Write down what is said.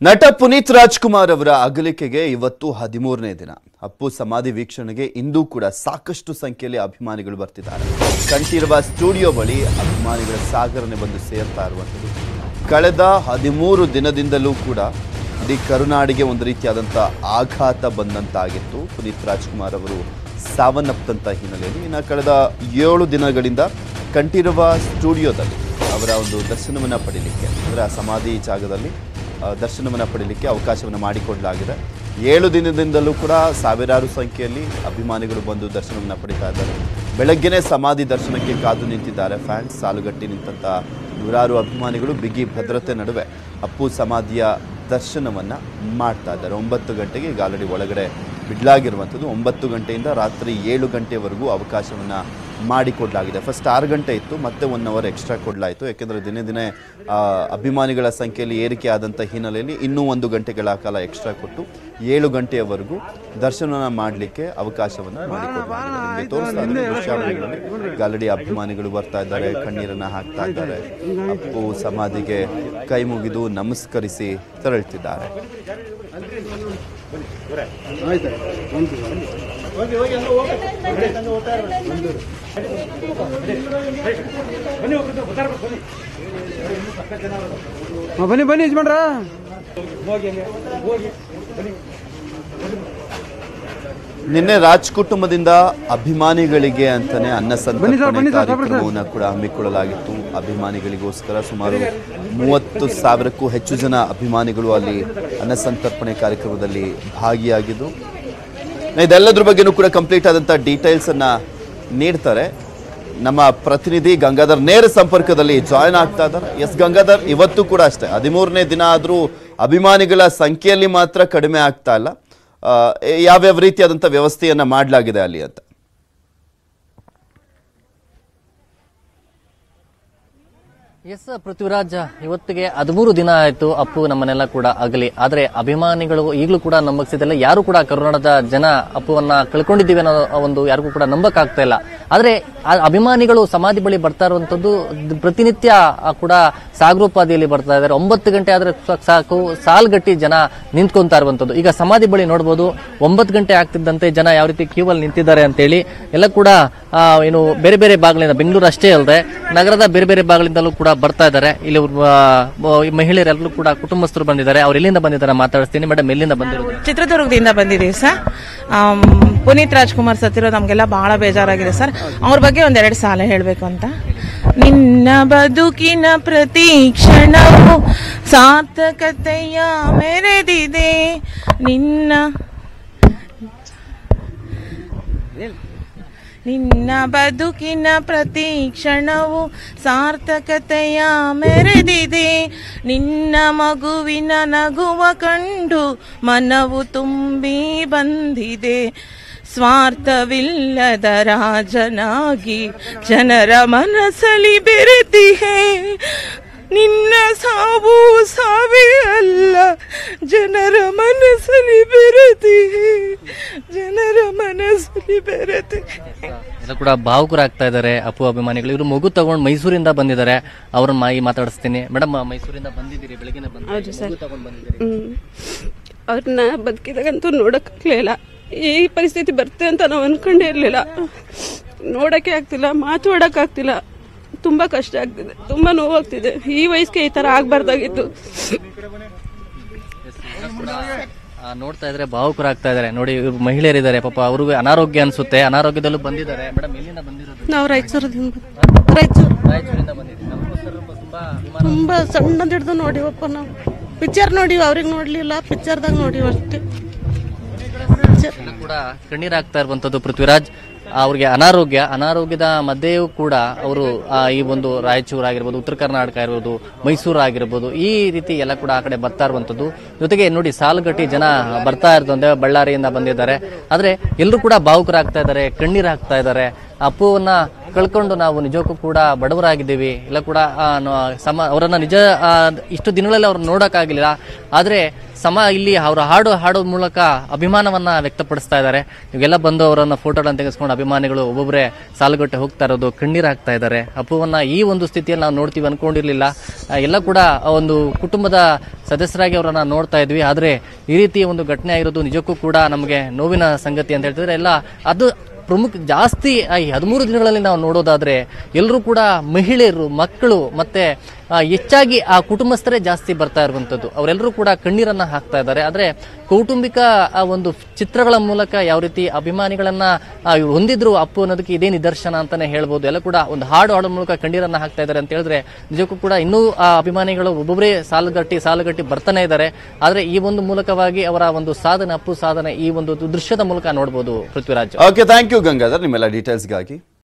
ನಟ ಪುನೀತ್ ರಾಜ್ಕುಮಾರ್ ಅವರ ಅಗಲಿಕೆಗೆ ಇವತ್ತು ಹದಿಮೂರನೇ ದಿನ ಅಪ್ಪು ಸಮಾಧಿ ವೀಕ್ಷಣೆಗೆ ಇಂದೂ ಕೂಡ ಸಾಕಷ್ಟು ಸಂಖ್ಯೆಯಲ್ಲಿ ಅಭಿಮಾನಿಗಳು ಬರ್ತಿದ್ದಾರೆ ಕಂಠೀರವ ಸ್ಟುಡಿಯೋ ಬಳಿ ಅಭಿಮಾನಿಗಳ ಸಾಗರನೆ ಬಂದು ಸೇರ್ತಾ ಇರುವಂಥದ್ದು ಕಳೆದ ಹದಿಮೂರು ದಿನದಿಂದಲೂ ಕೂಡ ಇಡೀ ಕರುನಾಡಿಗೆ ಒಂದು ರೀತಿಯಾದಂಥ ಆಘಾತ ಬಂದಂತಾಗಿತ್ತು ಪುನೀತ್ ರಾಜ್ಕುಮಾರ್ ಅವರು ಸಾವನ್ನಪ್ಪಂತ ಹಿನ್ನೆಲೆಯಲ್ಲಿ ಇನ್ನು ಕಳೆದ ಏಳು ದಿನಗಳಿಂದ ಕಂಠೀರವ ಸ್ಟುಡಿಯೋದಲ್ಲಿ ಅವರ ಒಂದು ದರ್ಶನವನ್ನು ಪಡೀಲಿಕ್ಕೆ ಅಂದರೆ ಆ ಸಮಾಧಿ ಜಾಗದಲ್ಲಿ ಆ, ದರ್ಶನವನ್ನು ಪಡೀಲಿಕ್ಕೆ ಅವಕಾಶವನ್ನು ಮಾಡಿಕೊಡಲಾಗಿದೆ ಏಳು ದಿನದಿಂದಲೂ ಕೂಡ ಸಾವಿರಾರು ಸಂಖ್ಯೆಯಲ್ಲಿ ಅಭಿಮಾನಿಗಳು ಬಂದು ದರ್ಶನವನ್ನು ಪಡಿತಾ ಇದ್ದಾರೆ ಬೆಳಗ್ಗೆನೇ ಸಮಾಧಿ ದರ್ಶನಕ್ಕೆ ಕಾದು ನಿಂತಿದ್ದಾರೆ ಫ್ಯಾನ್ಸ್ ಸಾಲುಗಟ್ಟಿ ನಿಂತಹ ನೂರಾರು ಅಭಿಮಾನಿಗಳು ಬಿಗಿ ಭದ್ರತೆ ನಡುವೆ ಅಪ್ಪು ಸಮಾಧಿಯ ದರ್ಶನವನ್ನು ಮಾಡ್ತಾ ಇದ್ದಾರೆ ಒಂಬತ್ತು ಗಂಟೆಗೆ ಈಗ ಆಲ್ರೆಡಿ ಒಳಗಡೆ ಬಿಡ್ಲಾಗಿರುವಂಥದ್ದು ಒಂಬತ್ತು ಗಂಟೆಯಿಂದ ರಾತ್ರಿ ಏಳು ಗಂಟೆವರೆಗೂ ಅವಕಾಶವನ್ನು ಮಾಡಿಕೊಡಲಾಗಿದೆ ಫಸ್ಟ್ ಆರು ಗಂಟೆ ಇತ್ತು ಮತ್ತೆ ಒನ್ ಅವರ್ ಎಕ್ಸ್ಟ್ರಾ ಕೊಡಲಾಯಿತು ಯಾಕೆಂದರೆ ದಿನೇ ದಿನೇ ಆ, ಅಭಿಮಾನಿಗಳ ಸಂಖ್ಯೆಯಲ್ಲಿ ಏರಿಕೆ ಆದಂಥ ಹಿನ್ನೆಲೆಯಲ್ಲಿ ಇನ್ನೂ ಒಂದು ಗಂಟೆಗಳ ಕಾಲ ಎಕ್ಸ್ಟ್ರಾ ಕೊಟ್ಟು ಏಳು ಗಂಟೆಯವರೆಗೂ ದರ್ಶನ ಮಾಡಲಿಕ್ಕೆ ಅವಕಾಶವನ್ನು ಮಾಡಿಕೊಡಲಾಗಿದೆ ನಿಮಗೆ ತೋರಿಸ್ತಾ ಇದ್ದಾರೆ ದೃಶ್ಯಾವಳಿಗಳಲ್ಲಿ ಈಗ ಆಲ್ರೆಡಿ ಅಭಿಮಾನಿಗಳು ಬರ್ತಾ ಇದ್ದಾರೆ ಕಣ್ಣೀರನ್ನು ಹಾಕ್ತಾ ಇದ್ದಾರೆ ಅಪ್ಪು ಸಮಾಧಿಗೆ ಕೈ ಮುಗಿದು ನಮಸ್ಕರಿಸಿ ತೆರಳುತ್ತಿದ್ದಾರೆ ಹಾ, ಬನ್ನಿ ಬನ್ನಿ ಯಜಮಾನ್ರ ನಿನ್ನೆ ರಾಜ್ ಕುಟುಂಬದಿಂದ ಅಭಿಮಾನಿಗಳಿಗೆ ಅಂತಾನೆ ಅನ್ನ ಬನ್ನಿ ಸರ್, ಸಂತರ್ಪಣೆ ಬನ್ನಿ ಸರ್, ಕಾರ್ಯಕ್ರಮವನ್ನು ಕೂಡ ಹಮ್ಮಿಕೊಳ್ಳಲಾಗಿತ್ತು ಅಭಿಮಾನಿಗಳಿಗೋಸ್ಕರ ಸುಮಾರು ಮೂವತ್ತು ಸಾವಿರಕ್ಕೂ ಹೆಚ್ಚು ಜನ ಅಭಿಮಾನಿಗಳು ಅಲ್ಲಿ ಅನ್ನ ಸಂತರ್ಪಣೆ ಕಾರ್ಯಕ್ರಮದಲ್ಲಿ ಭಾಗಿಯಾಗಿದ್ದು ಇದೆಲ್ಲದ್ರ ಬಗ್ಗೆನೂ ಕೂಡ ಕಂಪ್ಲೀಟ್ ಆದಂತ ಡೀಟೇಲ್ಸ್ ಅನ್ನ ನೀಡ್ತಾರೆ ನಮ್ಮ ಪ್ರತಿನಿಧಿ ಗಂಗಾಧರ್ ನೇರ ಸಂಪರ್ಕದಲ್ಲಿ ಜಾಯ್ನ್ ಆಗ್ತಾ ಇದ್ದಾರೆ ಎಸ್ ಗಂಗಾಧರ್ ಇವತ್ತು ಕೂಡ ಅಷ್ಟೇ ಹದಿಮೂರನೇ ದಿನ ಆದರೂ ಅಭಿಮಾನಿಗಳ ಸಂಖ್ಯೆಯಲ್ಲಿ ಮಾತ್ರ ಕಡಿಮೆ ಆಗ್ತಾ ಇಲ್ಲ ಆ, ಯಾವ್ಯಾವ ರೀತಿಯಾದಂಥ ವ್ಯವಸ್ಥೆಯನ್ನ ಮಾಡಲಾಗಿದೆ ಅಲ್ಲಿ ಅಂತ ಎಸ್ ಪೃಥ್ವಿರಾಜ್ ಇವತ್ತಿಗೆ ಹದಿಮೂರು ದಿನ ಆಯ್ತು ಅಪ್ಪು ನಮ್ಮನ್ನೆಲ್ಲ ಕೂಡ ಆಗಲಿ ಆದ್ರೆ ಅಭಿಮಾನಿಗಳು ಈಗಲೂ ಕೂಡ ನಂಬಕ್ಸಿದಲ್ಲ ಯಾರು ಕೂಡ ಕರುನಾಡದ ಜನ ಅಪ್ಪುವನ್ನ ಕಳ್ಕೊಂಡಿದ್ದೀವಿ ಅನ್ನೋ ಒಂದು ಯಾರಿಗೂ ಕೂಡ ನಂಬಕ್ ಆಗ್ತಾ ಇಲ್ಲ ಆದ್ರೆ ಆ ಅಭಿಮಾನಿಗಳು ಸಮಾಧಿ ಬಳಿ ಬರ್ತಾ ಇರುವಂತದ್ದು ಪ್ರತಿನಿತ್ಯ ಆ ಕೂಡ ಸಾಗರೋಪಾದಿಯಲ್ಲಿ ಬರ್ತಾ ಇದ್ದಾರೆ ಒಂಬತ್ತು ಗಂಟೆ ಆದ್ರೆ ಸಾಕ್- ಸಾಕು ಸಾಲ್ಗಟ್ಟಿ ಜನ ನಿಂತ್ಕೊಂತಾ ಇರುವಂತದ್ದು ಈಗ ಸಮಾಧಿ ಬಳಿ ನೋಡಬಹುದು ಒಂಬತ್ತು ಗಂಟೆ ಆಗ್ತಿದ್ದಂತೆ ಜನ ಯಾವ ರೀತಿ ಕ್ಯೂ ಅಲ್ಲಿ ನಿಂತಿದ್ದಾರೆ ಅಂತೇಳಿ ಎಲ್ಲ ಕೂಡ ಆ, ಏನು ಬೇರೆ ಬೇರೆ ಭಾಗಗಳಿಂದ ಬೆಂಗಳೂರು ಅಷ್ಟೇ ಅಲ್ಲದೆ ನಗರದ ಬೇರೆ ಬೇರೆ ಭಾಗಗಳಿಂದಲೂ ಕೂಡ ಬರ್ತಾ ಇದ್ದಾರೆ ಇಲ್ಲಿ ಆ, ಈ ಮಹಿಳೆಯರೆಲ್ಲರೂ ಕೂಡ ಕುಟುಂಬಸ್ಥರು ಬಂದಿದ್ದಾರೆ ಅವ್ರು ಎಲ್ಲಿಂದ ಬಂದಿದ್ದಾರೆ ಮಾತಾಡಿಸ್ತೀನಿ ಮೇಡಮ್ ಎಲ್ಲಿಂದ ಬಂದಿರೋದು ಚಿತ್ರದುರ್ಗದಿಂದ ಬಂದಿದ್ದೀವಿ ಸರ್ ಆಮ್, ಪುನೀತ್ ರಾಜ್ಕುಮಾರ್ ಸತ್ತಿರೋ ನಮಗೆಲ್ಲ ಬಹಳ ಬೇಜಾರಾಗಿದೆ ಸರ್ ಅವ್ರ ಬಗ್ಗೆ ಒಂದೆರಡು ಸಾಲ ಹೇಳಬೇಕು ಅಂತ ನಿನ್ನ ಬದುಕಿನ ಪ್ರತಿ ಕ್ಷಣವು ಸಾರ್ಥಕತೆಯ ಮೆರೆದಿದೆ ನಿನ್ನ ನಿನ್ನ ಬದುಕಿನ ಪ್ರತಿ ಕ್ಷಣವು ಸಾರ್ಥಕತೆಯ ಮೆರೆದಿದೆ ನಿನ್ನ ಮಗುವಿನ ನಗುವ ಕಂಡು ಮನವು ತುಂಬಿ ಬಂದಿದೆ ಸ್ವಾರ್ಥವಿಲ್ಲದ ರಾಜನಾಗಿ ಜನರ ಮನಸ್ಸಲ್ಲಿ ಬೆರೆತಿಹೆ ನಿನ್ನ ಸಾವು ಸಾವೇ ಅಲ್ಲ ಜನರ ಮನಸ್ಸಲ್ಲಿ ಬೆರೆತಿಹೆ ಜನರ ಮನಸ್ಸಲ್ಲಿ ಬೆರೆತಿಹೆ ಎಲ್ಲ ಕೂಡ ಭಾವುಕರಾಗ್ತಾ ಇದ್ದಾರೆ ಅಪ್ಪು ಅಭಿಮಾನಿಗಳು ಇವರು ಮಗು ತಗೊಂಡು ಮೈಸೂರಿಂದ ಬಂದಿದ್ದಾರೆ ಅವ್ರನ್ನ ಮಾಯಿ ಮಾತಾಡಿಸ್ತೀನಿ ಮೇಡಮ್ ಮೈಸೂರಿಂದ ಬಂದಿದ್ದೀರಿ ಬೆಳಗ್ಗೆ ಹೌದು ಸರ್ ಅವ್ರನ್ನ ಬದುಕಿದಾಗಂತೂ ನೋಡೋಕ್ಕಾಗಲಿಲ್ಲ ಈ ಪರಿಸ್ಥಿತಿ ಬರುತ್ತೆ ಅಂತ ನಾವು ಅನ್ಕೊಂಡೇ ಇರಲಿಲ್ಲ ನೋಡೋಕ್ಕೆ ಆಗ್ತಿಲ್ಲ ಮಾತಾಡೋಕ್ಕಾಗ್ತಿಲ್ಲ ತುಂಬ ಕಷ್ಟ ಆಗ್ತಿದೆ ತುಂಬ ನೋವಾಗ್ತಿದೆ ಈ ವಯಸ್ಸಿಗೆ ಈ ಥರ ಆಗಬಾರ್ದಾಗಿತ್ತು ಆ, ನೋಡ್ತಾ ಇದ್ರೆ ಭಾವುಕರಾಗ್ತಾ ಇದ್ದಾರೆ ನೋಡಿ ಇವ್ರು ಮಹಿಳೆಯರಿದ್ದಾರೆ ಪಾಪ ಅವ್ರಿಗೂ ಅನಾರೋಗ್ಯ ಅನ್ಸುತ್ತೆ ಅನಾರೋಗ್ಯದಲ್ಲೂ ಬಂದಿದ್ದಾರೆ ಮೇಡಮ್ ಎಲ್ಲಿಂದ ಬಂದಿರೋದು ನಾವು ರಾಯಚೂರದಿಂದ ರಾಯಚೂರು ರಾಯಚೂರಿಂದ ಬಂದಿದ್ದೀವಿ ನಮಗೋಸ್ಕರ ತುಂಬಾ ಅಭಿಮಾನ ತುಂಬ ಸಣ್ಣದ ಹಿಡ್ದು ನೋಡಿವಪ್ಪ ನಾವು ಪಿಕ್ಚರ್ ನೋಡಿವಿ ಅವ್ರಿಗೆ ನೋಡಲಿಲ್ಲ ಪಿಕ್ಚರ್ದಾಗ ನೋಡಿವಿ ಅಷ್ಟೇ ಪಿಕ್ಚರ್ ಎಲ್ಲ ಕೂಡ ಕಣ್ಣೀರಾಗ್ತಾ ಇರುವಂತದ್ದು ಪೃಥ್ವಿರಾಜ್ ಅವ್ರಿಗೆ ಅನಾರೋಗ್ಯ ಅನಾರೋಗ್ಯದ ಮಧ್ಯೆಯೂ ಕೂಡ ಅವರು ಈ ಒಂದು ರಾಯಚೂರು ಆಗಿರ್ಬೋದು ಉತ್ತರ ಕರ್ನಾಟಕ ಆಗಿರ್ಬೋದು ಮೈಸೂರು ಆಗಿರ್ಬೋದು ಈ ರೀತಿ ಎಲ್ಲ ಕೂಡ ಆ ಕಡೆ ಬರ್ತಾ ಇರುವಂತದ್ದು ಜೊತೆಗೆ ನೋಡಿ ಸಾಲುಗಟ್ಟಿ ಜನ ಬರ್ತಾ ಇರ್ತಂದ್ರೆ ಬಳ್ಳಾರಿಯಿಂದ ಬಂದಿದ್ದಾರೆ ಆದ್ರೆ ಎಲ್ಲರೂ ಕೂಡ ಭಾವುಕರಾಗ್ತಾ ಇದ್ದಾರೆ ಕಣ್ಣೀರಾಗ್ತಾ ಇದ್ದಾರೆ ಅಪ್ಪುವನ್ನ ಕಳ್ಕೊಂಡು ನಾವು ನಿಜಕ್ಕೂ ಕೂಡ ಬಡವರಾಗಿದ್ದೀವಿ ಇಲ್ಲ ಕೂಡ ಆ, ನ- ಸಮ ಅವರನ್ನ ನಿಜ ಆ, ಇಷ್ಟು ದಿನಗಳಲ್ಲಿ ಅವ್ರನ್ನ ನೋಡೋಕ್ಕಾಗಲಿಲ್ಲ ಆದರೆ ಸಮ ಇಲ್ಲಿ ಅವರ ಹಾಡು ಹಾಡೋ ಮೂಲಕ ಅಭಿಮಾನವನ್ನ ವ್ಯಕ್ತಪಡಿಸ್ತಾ ಇದ್ದಾರೆ ಇವೆಲ್ಲ ಬಂದು ಅವರನ್ನ ಫೋಟೋಗಳನ್ನು ತೆಗೆಸ್ಕೊಂಡು ಅಭಿಮಾನಿಗಳು ಒಬ್ಬೊಬ್ಬರೇ ಸಾಲುಗಟ್ಟೆ ಹೋಗ್ತಾ ಇರೋದು ಕಣ್ಣೀರ್ ಹಾಕ್ತಾ ಇದ್ದಾರೆ ಅಪ್ಪುವನ್ನ ಈ ಒಂದು ಸ್ಥಿತಿಯಲ್ಲಿ ನಾವು ನೋಡ್ತೀವಿ ಅನ್ಕೊಂಡಿರ್ಲಿಲ್ಲ ಆ, ಎಲ್ಲ ಕೂಡ ಆ ಒಂದು ಕುಟುಂಬದ ಸದಸ್ಯರಾಗಿ ಅವರನ್ನ ನೋಡ್ತಾ ಇದ್ವಿ ಆದ್ರೆ ಈ ರೀತಿ ಒಂದು ಘಟನೆ ಆಗಿರೋದು ನಿಜಕ್ಕೂ ಕೂಡ ನಮಗೆ ನೋವಿನ ಸಂಗತಿ ಅಂತ ಹೇಳ್ತಿದ್ರೆ ಎಲ್ಲ ಅದು ಪ್ರಮುಖ ಜಾಸ್ತಿ ಆ ಈ ಹದಿಮೂರು ದಿನಗಳಲ್ಲಿ ನಾವು ನೋಡೋದಾದ್ರೆ ಎಲ್ಲರೂ ಕೂಡ ಮಹಿಳೆಯರು ಮಕ್ಕಳು ಮತ್ತೆ ಆ, ಹೆಚ್ಚಾಗಿ ಆ ಕುಟುಂಬಸ್ಥರೇ ಜಾಸ್ತಿ ಬರ್ತಾ ಇರುವಂತದ್ದು ಅವರೆಲ್ಲರೂ ಕೂಡ ಕಣ್ಣೀರನ್ನ ಹಾಕ್ತಾ ಇದ್ದಾರೆ ಆದ್ರೆ ಕೌಟುಂಬಿಕ ಆ ಒಂದು ಚಿತ್ರಗಳ ಮೂಲಕ ಯಾವ ರೀತಿ ಅಭಿಮಾನಿಗಳನ್ನ ಆ, ಇವ್ರು ಹೊಂದಿದ್ರು ಅಪ್ಪು ಅನ್ನೋದಕ್ಕೆ ಇದೇ ನಿದರ್ಶನ ಅಂತಾನೆ ಹೇಳ್ಬೋದು ಎಲ್ಲ ಕೂಡ ಒಂದು ಹಾಡು ಹಾಡೋ ಮೂಲಕ ಕಣ್ಣೀರನ್ನ ಹಾಕ್ತಾ ಇದ್ದಾರೆ ಅಂತ ಹೇಳಿದ್ರೆ ನಿಜಕ್ಕೂ ಕೂಡ ಇನ್ನೂ ಆ ಅಭಿಮಾನಿಗಳು ಒಬ್ಬೊಬ್ಬರೇ ಸಾಲುಗಟ್ಟಿ ಸಾಲುಗಟ್ಟಿ ಬರ್ತಾನೆ ಇದ್ದಾರೆ ಆದ್ರೆ ಈ ಒಂದು ಮೂಲಕವಾಗಿ ಅವರ ಒಂದು ಸಾಧನೆ ಅಪ್ಪು ಸಾಧನೆ ಈ ಒಂದು ದೃಶ್ಯದ ಮೂಲಕ ನೋಡ್ಬೋದು Prithviraj okay thank you Gangadhar ನಿಮ್ಮೆಲ್ಲ ಡೀಟೇಲ್ಸ್ಗಾಗಿ